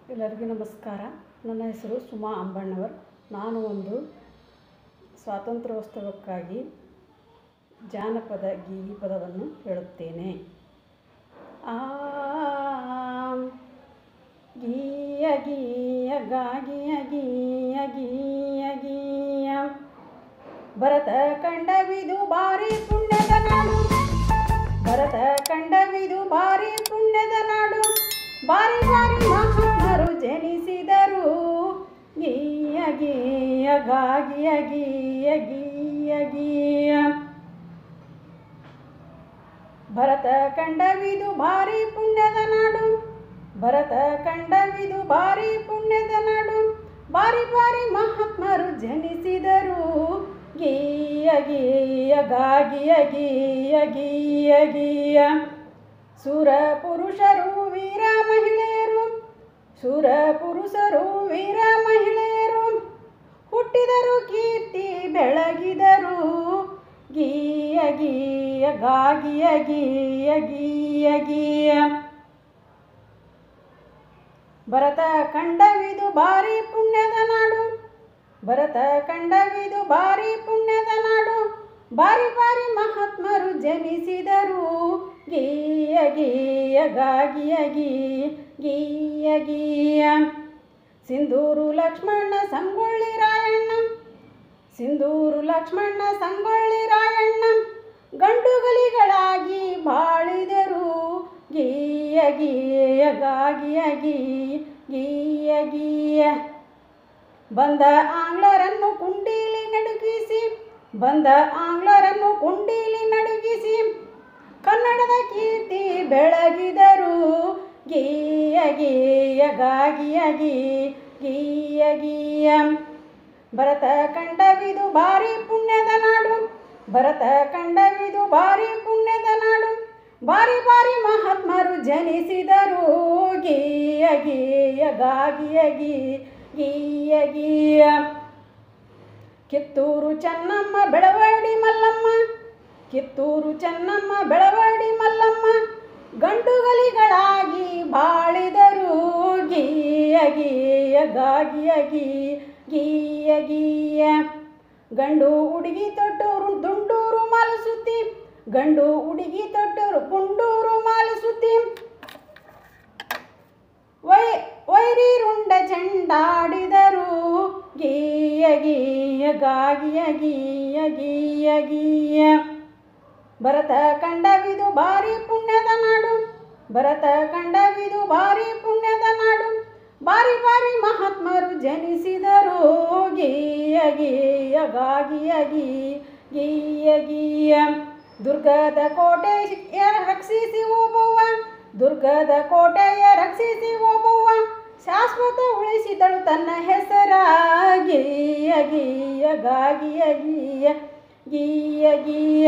ಎಲ್ಲರಿಗೂ ನಮಸ್ಕಾರ ನನ್ನ ಹೆಸರು ಸುಮಾ ಅಂಬಣ್ಣವರ್ ನಾನು ಒಂದು ಸ್ವಾತಂತ್ರ್ಯೋತ್ಸವಕ್ಕಾಗಿ ಜಾನಪದ ಗೀಪದವನ್ನು ಹೇಳುತ್ತೇನೆ ಆ ಗೀಯ ಗೀಯ ಗಾಗಿಯ ಗೀಯ ಗೀಯ ಗೀಯ ಭರತ ಕಂಡವಿದು ಭಾರಿ ಪುಣ್ಯದ ನಾಡು ಭರತ ಕಂಡವಿದು ಭಾರಿ ಪುಣ್ಯದ ನಾಡು ಬಾರಿ ಬಾರಿ ಮಹಾತ್ಮರು ಜನಿಸಿದರು ಗೀಯ ಗೀಯ ಗಾಗಿಯ ಗೀಯ ಗೀಯ ಗೀಯ ಭರತ ಕಂಡವಿದು ಭಾರಿ ಪುಣ್ಯದ ನಾಡು ಭರತ ಕಂಡವಿದು ಭಾರಿ ಪುಣ್ಯದ ನಾಡು ಬಾರಿ ಬಾರಿ ಮಹಾತ್ಮರು ಜನಿಸಿದರು ಗೀಯ ಗೀಯ ಗಾಗಿಯ ಗೀಯ ಗೀಯ ಗೀಯ ಸುರ ಪುರುಷರು ವೀರ ಮಹಿಳೆಯರು ಸುರ ಪುರುಷರು ವೀರ ಮಹಿಳೆಯರು ಹುಟ್ಟಿದರು ಕೀರ್ತಿ ಬೆಳಗಿದರು ಗೀಯ ಗೀಯ ಗಾಗಿಯ ಗೀಯ ಗೀಯ ಗೀಯ ಭರತ ಕಂಡವಿದು ಭಾರಿ ಪುಣ್ಯದ ನಾಡು ಭರತ ಕಂಡವಿದು ಭಾರಿ ಪುಣ್ಯದ ನಾಡು ಬಾರಿ ಬಾರಿ ಮಹಾತ್ಮರು ಜನಿಸಿದರು ಗೀಯ ಗೀಯ ಗಾಗಿಯ ಗೀಯ ಗೀಯ ಗೀಯ ಸಿಂಧೂರು ಲಕ್ಷ್ಮಣ ಸಂಗೊಳ್ಳಿ ರಾಯಣ್ಣ ಸಿಂಧೂರು ಲಕ್ಷ್ಮಣ ಸಂಗೊಳ್ಳಿ ರಾಯಣ್ಣ ಗಂಡುಗಲಿಗಳಾಗಿ ಬಾಳಿದರು ಗೀಯ ಗೀಯ ಗಾಗಿಯ ಗೀಯ ಗೀಯ ಗೀಯ ಬಂದ ಆಂಗ್ಲರನ್ನು ಕುಂಡೀಲಿ ನಡುಗಿಸಿ ಬಂದ ಆಂಗ್ಲರನ್ನು ಕುಂಡೀಲಿ ನಡುಗಿಸಿ ಕನ್ನಡದ ಕೀರ್ತಿ ಬೆಳಗಿದರು ಗೀಯ ಗೀಯ ಗಾಗಿಯ ಗೀಯ ಗೀಯ ಗೀಯ ಭರತ ಕಂಡವಿದು ಭಾರಿ ಪುಣ್ಯದ ನಾಡು ಭರತ ಕಂಡವಿದು ಭಾರಿ ಪುಣ್ಯದ ನಾಡು ಬಾರಿ ಬಾರಿ ಮಹಾತ್ಮರು ಜನಿಸಿದರು ಗೀಯ ಗೀಯ ಗಾಗಿಯ ಗೀಯ ಗೀಯ ಗೀಯ ಕಿತ್ತೂರು ಚೆನ್ನಮ್ಮ ಬೆಳವಡಿ ಮಲ್ಲಮ್ಮ ಕಿತ್ತೂರು ಚೆನ್ನಮ್ಮ ಬೆಳವಡಿ ಮಲ್ಲಮ್ಮ ಗಂಡುಗಲಿಗಳಾಗಿ ಬಾಳಿದರು ಗೀಯ ಗೀಯ ಗಾಗಿಯ ಗೀಯ ಗೀಯ ಗೀಯ ಗಂಡು ಹುಡುಗಿ ತೊಟ್ಟೂರು ದುಂಡೂರು ಮಾಲು ಸುತ್ತಿ ಗಂಡು ಹುಡುಗಿ ತೊಟ್ಟೂರು ಗುಂಡೂರು ಮಾಲು ಸುತ್ತಿ ವೈ ವೈರಿರುಂಡ ಚೆಂಡಾಡಿದರು ಗೀಯ ಗೀಯ ಗಾಗಿಯ ಗೀಯ ಗೀಯ ಗೀಯ ಭರತ ಕಂಡವಿದು ಭಾರಿ ಪುಣ್ಯದ ನಾಡು ಭರತ ಕಂಡವಿದು ಭಾರಿ ಪುಣ್ಯದ ನಾಡು ಬಾರಿ ಬಾರಿ ಮಹಾತ್ಮರು ಜನಿಸಿದರು ಗೀಯ ಗೀಯ ಗಾಗಿಯ ಗೀಯ ಗೀಯ ಗೀಯ ದುರ್ಗದ ಕೋಟೆ ರಕ್ಷಿಸಿ ಓಬವ್ವ ದುರ್ಗದ ಕೋಟೆಯ ರಕ್ಷಿಸಿ ಓಬವ್ವ ಶಾಶ್ವತ ಉಳಿಸಿದಳು ತನ್ನ ಹೆಸರ ಗೀಯ ಗೀಯ ಗಾಗಿಯ ಗೀಯ ಗೀಯ ಗೀಯ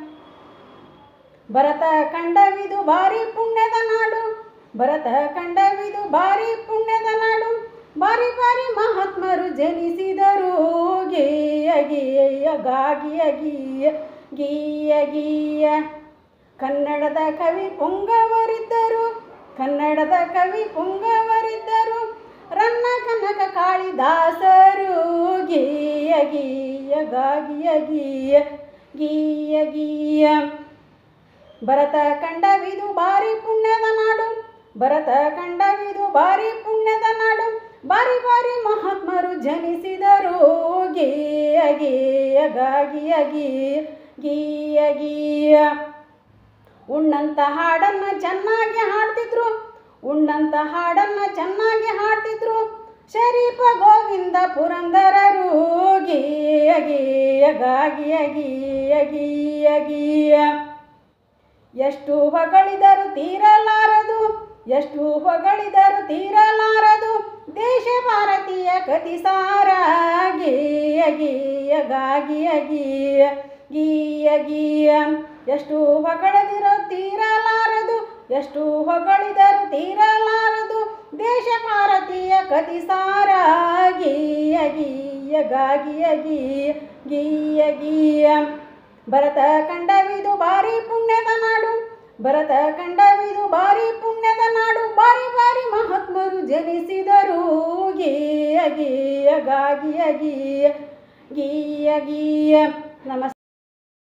ಭರತ ಕಂಡವಿದು ಭಾರಿ ಪುಣ್ಯದ ನಾಡು ಭರತ ಕಂಡವಿದು ಭಾರಿ ಪುಣ್ಯದ ನಾಡು ಬಾರಿ ಬಾರಿ ಮಹಾತ್ಮರು ಜನಿಸಿದರು ಗೀಯ ಗೀಯ ಗಾಗಿಯ ಗೀಯ ಗೀಯ ಗೀಯ ಕನ್ನಡದ ಕವಿ ಪುಂಗವರಿದ್ದರು ಕನ್ನಡದ ಕವಿ ಪುಂಗವರಿದ್ದರು ರನ್ನ ಕನಕ ಕಾಳಿದಾಸರು ಗೀಯ ಗೀಯ ಗಾಗಿಯ ಗೀಯ ಗೀಯ ಗೀಯ ಭರತ ಕಂಡವಿದು ಭಾರಿ ಪುಣ್ಯದ ನಾಡು ಭರತ ಕಂಡವಿದು ಭಾರಿ ಪುಣ್ಯದ ನಾಡು ಬಾರಿ ಬಾರಿ ಮಹಾತ್ಮರು ಜನಿಸಿದರು ಗೀಯ ಗೀಯ ಗಾಗಿಯ ಗೀಯ ಗೀಯ ಗೀಯ ಉಣ್ಣಂತ ಹಾಡನ್ನ ಚೆನ್ನಾಗಿ ಹಾಡ್ತಿದ್ರು ಉಣ್ಣಂತ ಹಾಡನ್ನ ಚೆನ್ನಾಗಿ ಹಾಡ್ತಿದ್ರು ಶರೀಫ ಗೋವಿಂದ ಪುರಂದರರು ಗೀಯ ಗೀಯ ಗಾಗಿಯ ಗೀಯ ಗೀಯ ಗೀಯ ಎಷ್ಟು ಹೊಗಳಿದರು ತೀರಲಾರದು ಎಷ್ಟು ಹೊಗಳಿದರು ತೀರಲಾರದು ದೇಶ ಭಾರತೀಯ ಕತಿಸಾರ ಗೀಯ ಗೀಯ ಗಾಗಿಯ ಗೀಯ ಗೀಯ ಗೀಯ ಎಷ್ಟು ಹೊಗಳಿದಿರೋ ತೀರಲಾರದು ಎಷ್ಟು ಹೊಗಳಿದರು ತೀರಲಾರದು ದೇಶ ಭಾರತೀಯ ಕತಿಸಾರ ಗೀಯ ಗೀಯ ಗಾಗಿಯ ಗೀಯ ಗೀಯ ಗೀಯ ಭರತ ಕಂಡವಿದು ಭಾರಿ ಪುಣ್ಯದ ನಾಡು ಭರತ ಕಂಡವಿದು ಭಾರಿ ಪುಣ್ಯದ ನಾಡು ಬಾರಿ ಬಾರಿ ಮಹಾತ್ಮರು ಜನಿಸಿದರು ಗಾಗಿಯ ಗೀಯ ಗೀಯ ಗೀಯ ನಮಸ್ತೆ